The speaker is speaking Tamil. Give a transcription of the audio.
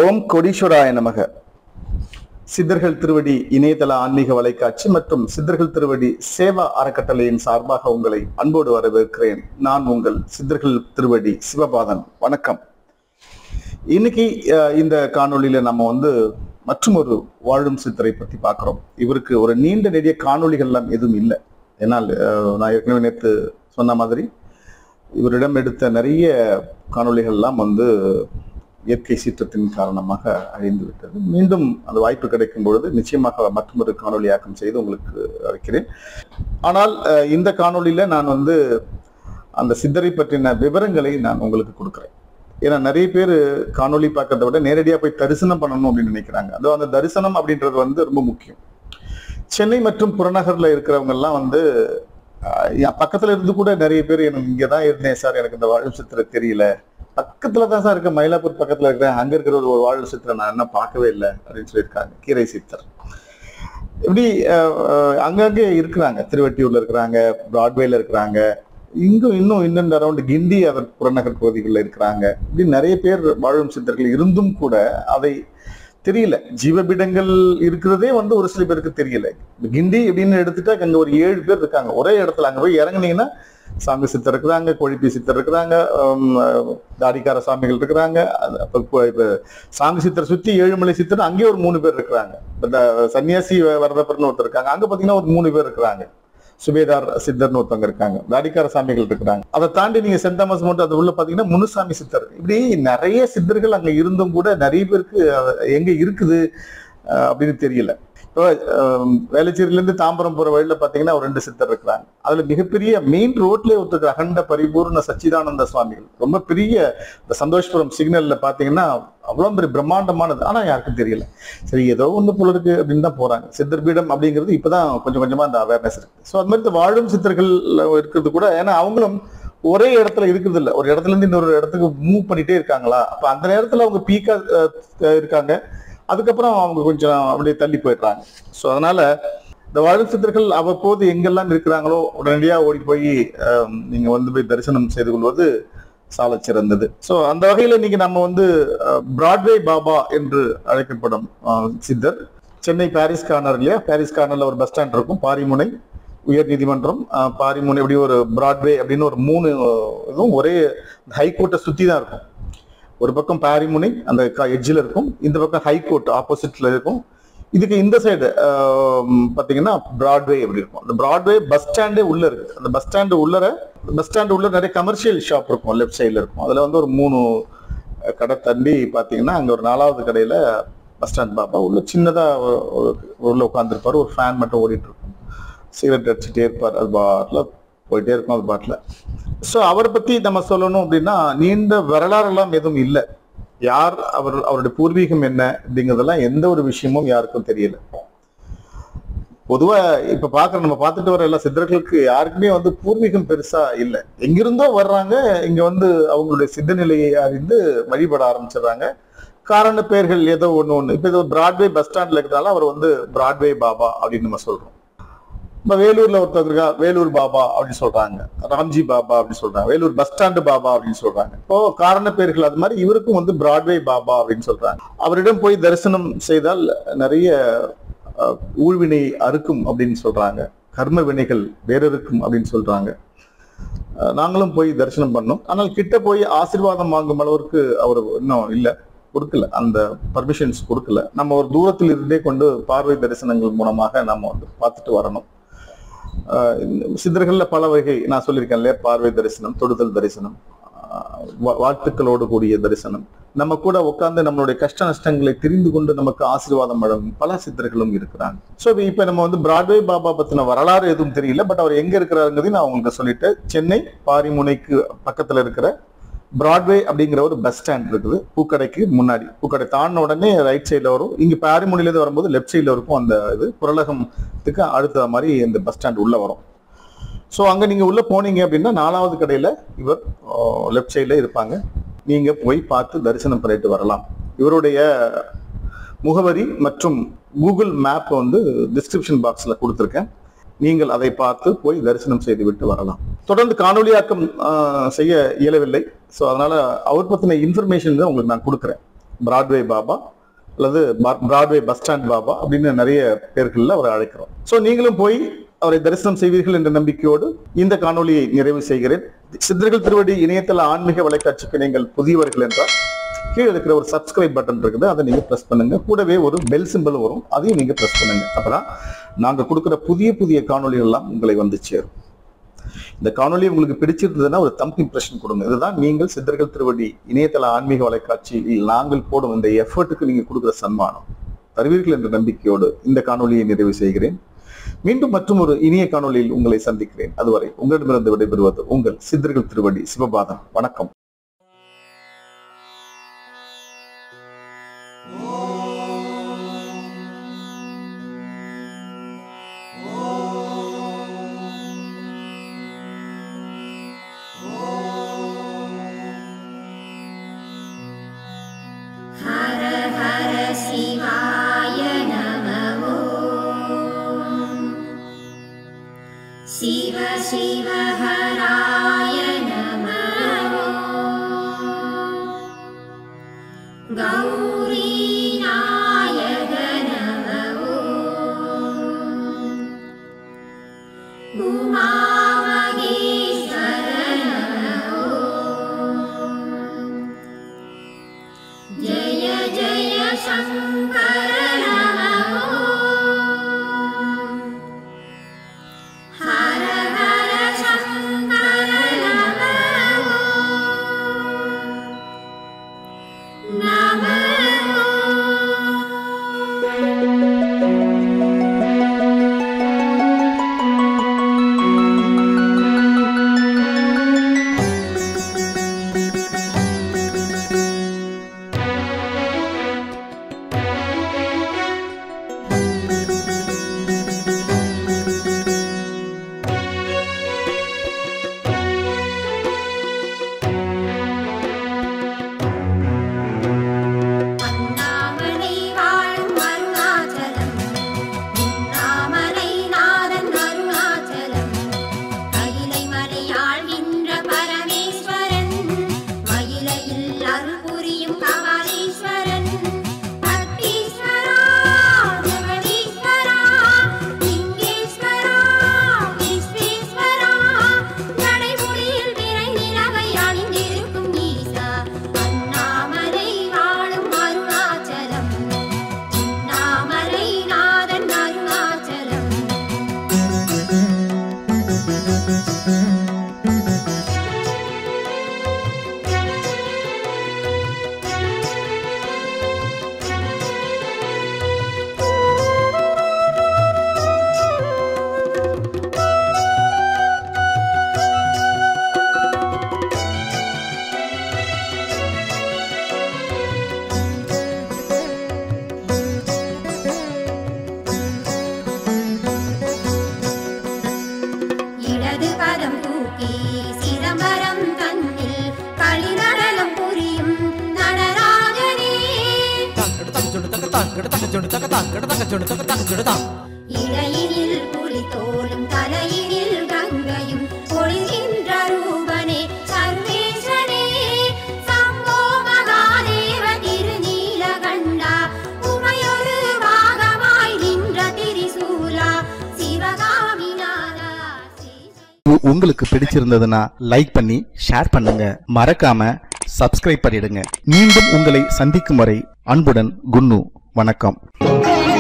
ஓம் கொடீஸ்வராய நமக சித்தர்கள் திருவடி இணையதள ஆன்மீக வலைக்காட்சி மற்றும் சித்தர்கள் திருவடி சேவா அறக்கட்டளையின் சார்பாக உங்களை அன்போடு வரவேற்கிறேன் நான் உங்கள் சித்தர்கள் திருவடி சிவபாதன் வணக்கம் இன்னைக்கு அஹ், இந்த காணொளியில நம்ம வந்து மற்றும் ஒரு வாழும் சித்தரை பத்தி பார்க்கிறோம் இவருக்கு ஒரு நீண்ட நெடிய காணொளிகள்லாம் எதுவும் இல்லை ஏன்னால் அஹ், நான் ஏற்கனவே நேற்று சொன்ன மாதிரி இவரிடம் எடுத்த நிறைய காணொளிகள்லாம் வந்து இயற்கை சீற்றத்தின் காரணமாக அழிந்து விட்டது மீண்டும் அந்த வாய்ப்பு கிடைக்கும் பொழுது நிச்சயமாக மற்றொரு காணொளியாக்கம் செய்து உங்களுக்கு வைக்கிறேன் ஆனால் அஹ், இந்த காணொளியில நான் வந்து அந்த சித்தரை பற்றின விவரங்களை நான் உங்களுக்கு கொடுக்குறேன் ஏன்னா நிறைய பேர் காணொளி பார்க்கறத விட நேரடியாக போய் தரிசனம் பண்ணணும் அப்படின்னு நினைக்கிறாங்க அதோ அந்த தரிசனம் அப்படின்றது வந்து ரொம்ப முக்கியம் சென்னை மற்றும் புறநகர்ல இருக்கிறவங்க எல்லாம் வந்து ஆஹ், என் பக்கத்துல இருந்து கூட நிறைய பேர் எனக்கு இங்க தான் இருந்தேன் சார் எனக்கு இந்த வாழும் சித்திரை தெரியல பக்கத்துல தான் சார் இருக்க மயிலாப்பூர் பக்கத்துல இருக்கிறேன் அங்க இருக்கிற ஒரு ஒரு வாழும் சித்திரை நான் என்ன பார்க்கவே இல்லை அப்படின்னு சொல்லியிருக்காங்க கீரை சித்தர் இப்படி ஆஹ், ஆஹ், அங்கங்கே இருக்கிறாங்க திருவெட்டியூர்ல இருக்கிறாங்க பிராட்வேல இருக்கிறாங்க இங்கும் இன்னும் இன்னும் அரௌண்ட் கிண்டி அதன் புறநகர் பகுதிகளில் இருக்கிறாங்க இப்படி நிறைய பேர் வாழும் சித்தர்கள் இருந்தும் கூட அதை தெரியல ஜீவபீடங்கள் இருக்கிறதே வந்து ஒரு சில பேருக்கு தெரியல இந்த கிண்டி அப்படின்னு எடுத்துட்டா அங்க ஒரு ஏழு பேர் இருக்காங்க ஒரே இடத்துல அங்க போய் இறங்குனீங்கன்னா சாமி சித்தர் இருக்கிறாங்க கொழிப்பி சித்தர் இருக்கிறாங்க ஹம், தாடிக்கார சாமிகள் இருக்கிறாங்க அது அப்ப இப்போ- இப்ப சாமி சித்தர் சுத்தி ஏழுமலை சித்தர் அங்கேயே ஒரு மூணு பேர் இருக்கிறாங்க இந்த சன்னியாசி வரதப்பர்னு ஒருத்தர் இருக்காங்க அங்க பாத்தீங்கன்னா ஒரு மூணு பேர் இருக்கிறாங்க சுபேதார் சித்தர்னு ஒருத்தவங்க இருக்காங்க தாடிக்கார சாமிகள் இருக்கிறாங்க அதை தாண்டி நீங்க சென்ட் தாமஸ் மட்டும் அது உள்ள பாத்தீங்கன்னா முனுசாமி சித்தர் இப்படி நிறைய சித்தர்கள் அங்க இருந்தும் கூட நிறைய பேருக்கு அது எங்க இருக்குது அஹ், அப்படின்னு தெரியல இப்போ அஹ், வேளச்சேரியிலேருந்து தாம்பரம் போற வழியில பாத்தீங்கன்னா ஒரு ரெண்டு சித்தர் இருக்கிறாங்க அதுல மிகப்பெரிய மெயின் ரோட்லயே ஒருத்தர் அகண்ட பரிபூர்ண சச்சிதானந்த சுவாமிகள் ரொம்ப பெரிய இந்த சந்தோஷ்புரம் சிக்னல்ல பாத்தீங்கன்னா அவ்வளவு பெரிய பிரம்மாண்டமானது ஆனா யாருக்கும் தெரியல சரி ஏதோ ஒண்ணு போல இருக்கு அப்படின்னு தான் போறாங்க சித்தர் பீடம் அப்படிங்கிறது இப்பதான் கொஞ்சம் கொஞ்சமா அந்த அவேர்னஸ் இருக்கு ஸோ அது மாதிரி இந்த வாழும் சித்தர்கள் இருக்கிறது கூட ஏன்னா அவங்களும் ஒரே இடத்துல இருக்கிறது இல்ல ஒரு இடத்துல இருந்து இன்னொரு இடத்துக்கு மூவ் பண்ணிட்டே இருக்காங்களா அப்ப அந்த நேரத்துல அவங்க பீக்கா இருக்காங்க அதுக்கப்புறம் அவங்க கொஞ்சம் அப்படியே தள்ளி போயிடுறாங்க ஸோ அதனால இந்த வாழும் சித்தர்கள் அவ்வப்போது எங்கெல்லாம் இருக்கிறாங்களோ உடனடியா ஓடி போய் அஹ், நீங்க வந்து போய் தரிசனம் செய்து கொள்வது சால சிறந்தது ஸோ அந்த வகையில இன்னைக்கு நம்ம வந்து அஹ், பிராட்வே பாபா என்று அழைக்கப்படும் அஹ், சித்தர் சென்னை பாரிஸ் கார்னர் இல்லையா பாரிஸ் கார்னர்ல ஒரு பஸ் ஸ்டாண்ட் இருக்கும் பாரிமுனை உயர் நீதிமன்றம் அஹ், பாரிமுனை இப்படி ஒரு பிராட்வே அப்படின்னு ஒரு மூணு அஹ், இதுவும் ஒரே ஹைகோர்ட்டை சுத்தி தான் இருக்கும் ஒரு பக்கம் பாரிமுனை அந்த எட்ஜில் இருக்கும் இந்த பக்கம் ஹைகோர்ட் ஆப்போசிட்ல இருக்கும் இதுக்கு இந்த சைடு பாத்தீங்கன்னா பிராட்வே அப்படி இருக்கும் அந்த பிராட்வே பஸ் ஸ்டாண்டே உள்ள இருக்கு அந்த பஸ் ஸ்டாண்டு உள்ளர பஸ் ஸ்டாண்டு உள்ள நிறைய கமர்ஷியல் ஷாப் இருக்கும் லெஃப்ட் சைடுல இருக்கும் அதுல வந்து ஒரு மூணு அஹ், கடை தண்டி பாத்தீங்கன்னா அங்க ஒரு நாலாவது கடையில பஸ் ஸ்டாண்ட் பாப்பா உள்ள சின்னதா ஒரு- ஒரு- உள்ள உட்காந்துருப்பாரு ஒரு ஃபேன் மட்டும் ஓடிட்டு இருக்கும் சிகரெட் அடிச்சுட்டே இருப்பார் அது பாட்டில் போயிட்டே இருக்கும் அது பாட்டில் ஸோ அவரை பத்தி நம்ம சொல்லணும் அப்படின்னா நீண்ட வரலாறுலாம் எதுவும் இல்லை யார் அவர் அவருடைய பூர்வீகம் என்ன அப்படிங்கிறதெல்லாம் எந்த ஒரு விஷயமும் யாருக்கும் தெரியல பொதுவா இப்ப பாக்குற நம்ம பார்த்துட்டு வர எல்லா சித்தர்களுக்கு யாருக்குமே வந்து பூர்வீகம் பெருசா இல்ல எங்கிருந்தோ வர்றாங்க இங்க வந்து அவங்களுடைய சித்த நிலையை அறிந்து வழிபட ஆரம்பிச்சிடுறாங்க காரண பெயர்கள் ஏதோ ஒண்ணு ஒண்ணு இப்ப இது பிராட்வே பஸ் ஸ்டாண்ட்ல இருக்கிறதால அவர் வந்து பிராட்வே பாபா அப்படின்னு நம்ம சொல்றோம் இப்ப வேலூர்ல ஒருத்தர் இருக்கா வேலூர் பாபா அப்படின்னு சொல்றாங்க ராம்ஜி பாபா அப்படின்னு சொல்றாங்க வேலூர் பஸ் ஸ்டாண்டு பாபா அப்படின்னு சொல்றாங்க இப்போ காரண பேர்கள் அது மாதிரி இவருக்கும் வந்து பிராட்வே பாபா அப்படின்னு சொல்றாங்க அவரிடம் போய் தரிசனம் செய்தால் நிறைய அஹ், ஊழ்வினை அறுக்கும் அப்படின்னு சொல்றாங்க கர்ம வினைகள் வேற இருக்கும் அப்படின்னு சொல்றாங்க அஹ், நாங்களும் போய் தரிசனம் பண்ணோம் ஆனால் கிட்ட போய் ஆசீர்வாதம் வாங்கும் அளவிற்கு அவர் இன்னும் இல்லை கொடுக்கல அந்த பர்மிஷன்ஸ் கொடுக்கல நம்ம ஒரு தூரத்தில் இருந்தே கொண்டு பார்வை தரிசனங்கள் மூலமாக நம்ம வந்து பார்த்துட்டு வரணும் ஆஹ் இந்த சித்தர்கள்ல பல வகை நான் சொல்லியிருக்கேன் இல்லையா பார்வை தரிசனம் தொடுதல் தரிசனம் ஆஹ் வா- வாழ்த்துக்களோடு கூடிய தரிசனம் நம்ம கூட உட்கார்ந்து நம்மளுடைய கஷ்ட நஷ்டங்களை தெரிந்து கொண்டு நமக்கு ஆசீர்வாதம் வழங்கும் பல சித்தர்களும் இருக்கிறாங்க ஸோ இப்ப நம்ம வந்து பிராட்வே பாபா பத்தின வரலாறு எதுவும் தெரியல பட் அவர் எங்க இருக்கிறாருங்கிறதையும் நான் உங்களுக்கு சொல்லிட்டேன் சென்னை பாரிமுனைக்கு பக்கத்துல இருக்கிற பிராட்வே அப்படிங்கிற ஒரு பஸ் ஸ்டாண்ட் இருக்குது பூக்கடைக்கு முன்னாடி பூக்கடை தாண்டின உடனே ரைட் சைடில் வரும் இங்க பாரிமுனையிலேருந்து வரும்போது லெஃப்ட் சைடில் இருக்கும் அந்த இது புரலகத்துக்கு அடுத்த மாதிரி இந்த பஸ் ஸ்டாண்ட் உள்ள வரும் ஸோ அங்க நீங்க உள்ள போனீங்க அப்படின்னா நாலாவது கடையில இவர் லெஃப்ட் சைடில் இருப்பாங்க நீங்க போய் பார்த்து தரிசனம் பண்ணிட்டு வரலாம் இவருடைய முகவரி மற்றும் கூகுள் மேப் வந்து டிஸ்கிரிப்ஷன் பாக்ஸ்ல கொடுத்துருக்கேன் நீங்கள் அதை பார்த்து போய் தரிசனம் செய்து விட்டு வரலாம் தொடர்ந்து காணொளியாக்கம் ஆஹ், செய்ய இயலவில்லை ஸோ அதனால அவர் பத்தின இன்ஃபர்மேஷன் தான் உங்களுக்கு நான் கொடுக்குறேன் பிராட்வே பாபா அல்லது பா- பிராட்வே பஸ் ஸ்டாண்ட் பாபா அப்படின்னு நிறைய பேர்கள்ல அவரை அழைக்கிறோம் சோ நீங்களும் போய் அவரை தரிசனம் செய்வீர்கள் என்ற நம்பிக்கையோடு இந்த காணொளியை நிறைவு செய்கிறேன் சித்தர்கள் திருவடி இணையதள ஆன்மீக வலைக்காட்சிக்கு நீங்கள் புதியவர்கள் என்றால் கீழே இருக்கிற ஒரு சப்ஸ்கிரைப் பட்டன் இருக்குது அதை நீங்க பிரஸ் பண்ணுங்க கூடவே ஒரு பெல் சிம்பிள் வரும் அதையும் நீங்க பிரஸ் பண்ணுங்க அப்பதான் நாங்க கொடுக்கிற புதிய புதிய காணொளிகள் எல்லாம் உங்களை வந்து சேரும் இந்த காணொளி உங்களுக்கு பிடிச்சிருந்ததுன்னா ஒரு தம்ப் இம்ப்ரெஷன் கொடுங்க இதுதான் நீங்கள் சித்தர்கள் திருவடி இணையதள ஆன்மீக வலைக்காட்சியில் நாங்கள் போடும் இந்த எஃபர்ட்டுக்கு நீங்க கொடுக்குற சன்மானம் தருவீர்கள் என்ற நம்பிக்கையோடு இந்த காணொளியை நிறைவு செய்கிறேன் மீண்டும் மற்றும் ஒரு இனிய காணொளியில் உங்களை சந்திக்கிறேன் அதுவரை உங்களிடமிருந்து விடைபெறுவது உங்கள் சித்தர்கள் திருவடி சிவபாதம் வணக்கம் हर हर शिवाय नमो शिव शिव हराय नमो गौरीनायक नमो उमामहेश्वर नमो जय जय शङ्कर नमो हर हर शङ्कर नमो नमो அண்ணாமலை வாழும் அருணாச்சலம் உண்ணாமலை நாதன் அருணாச்சலம் கைலை மலையாழ்கின்ற பரமேஸ்வரன் மயிலையில் அருள் புரியும் கபாலீஸ்வரன் பட்டீஸ்வரா ஜெகதீஸ்வரா லிங்கேஸ்வரா விஸ்வேஸ்வரா நடைமுடியில் விரை நிலவை அணிந்திருக்கும் ஈசா அண்ணாமலை வாழும் அருணாச்சலம் உண்ணாமலை நாதன் அருணாச்சலம் இடது பதம் தூக்கி சிதம்பரம் தன்னில் களிநடனம் புரியும் நடராஜனே இடையினில் புலி தோலும் தலையினில் கங்கையும் பொழிகின்ற ரூபனே சர்வேஸ்வரே சம்போ மகாதேவ திருநீலகண்டா உமையொரு பாகமாய் நின்ற திரிசூலா சிவகாமிநாதா ஸ்ரீ உ- உங்களுக்கு பிடிச்சிருந்ததுன்னா லைக் பண்ணி ஷேர் பண்ணுங்க மறக்காம சப்ஸ்கிரைப் பண்ணிடுங்க மீண்டும் உங்களை சந்திக்கும் வரை அன்புடன் குன்னு வணக்கம்